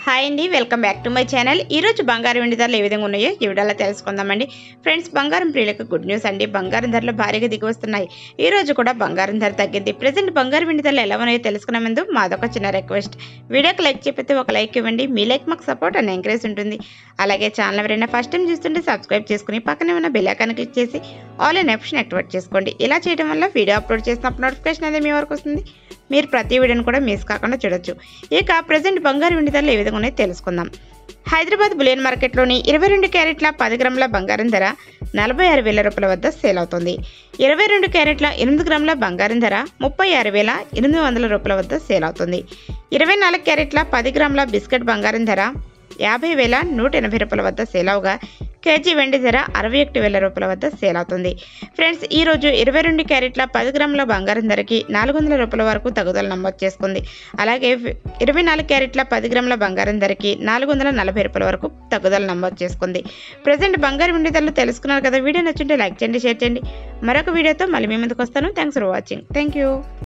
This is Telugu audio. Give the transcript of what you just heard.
హాయ్ అండి welcome back to my channel ఈ రోజు బంగారం వెండి ధరలు ఏ విధంగా ఉన్నాయో ఈ వీడియోలో తెలుసుకుందామండి ఫ్రెండ్స్ బంగారం ప్రియులకు గుడ్ న్యూస్ అండి బంగారం ధరలు భారీగా దిగి వస్తున్నాయి ఈ రోజు కూడా బంగారం ధర తగ్గింది ప్రజెంట్ బంగారం వెండి ధరలు ఎలా ఉన్నాయో తెలుసుకునే ముందు మాదొక చిన్న రిక్వెస్ట్ వీడియోకి లైక్ చెప్పితే ఒక లైక్ ఇవ్వండి మీ లైక్ మాకు సపోర్ట్ అండ్ ఎంకరేజ్ ఉంటుంది అలాగే ఛానల్ ఎవరైనా ఫస్ట్ టైం చూస్తుంటే సబ్స్క్రైబ్ చేసుకుని పక్కనే ఉన్న బెల్ ఐకాన్ క్లిక్ చేసి ఆల్ ఇన్ ఆప్షన్ యాక్టివేట్ చేసుకోండి ఇలా చేయడం వల్ల వీడియో అప్లోడ్ చేసినప్పుడు నోటిఫికేషన్ అనేది మీ వరకు వస్తుంది మీరు ప్రతి వీడియోని కూడా మిస్ కాకుండా చూడొచ్చు ఇక ప్రజెంట్ బంగారు వెండి ధరలు ఏ విధంగా ఉన్నాయో తెలుసుకుందాం హైదరాబాద్ బులియన్ మార్కెట్లోని ఇరవై రెండు క్యారెట్ల పది గ్రాముల బంగారం ధర నలభై ఆరు వేల రూపాయల వద్ద సేల్ అవుతుంది ఇరవై రెండు క్యారెట్ల ఎనిమిది గ్రాముల బంగారం ధర ముప్పై ఆరు వేల ఎనిమిది వందల రూపాయల వద్ద సేల్ అవుతుంది ఇరవై నాలుగు క్యారెట్ల పది గ్రాముల బిస్కెట్ బంగారం ధర యాభై వేల నూట ఎనభై రూపాయల వద్ద సేల్ అవగా కేజీ వెండి ధర అరవై ఒకటి వేల రూపాయల వద్ద సేల్ అవుతుంది ఫ్రెండ్స్ ఈ రోజు ఇరవై రెండు క్యారెట్ల పది గ్రాముల బంగారం ధరకి నాలుగు వందల రూపాయల వరకు తగ్గుదల నమోదు చేసుకుంది అలాగే ఇరవై నాలుగు క్యారెట్ల పది గ్రాముల బంగారం ధరకి నాలుగు వందల నలభై రూపాయల వరకు తగ్గుదల నమోదు చేసుకుంది ప్రజెంట్ బంగారం వెండి ధరలు తెలుసుకున్నారు కదా వీడియో నచ్చుంటే లైక్ చేయండి షేర్ చేయండి మరొక వీడియోతో మళ్ళీ మీ ముందుకు వస్తాను thanks for watching thank you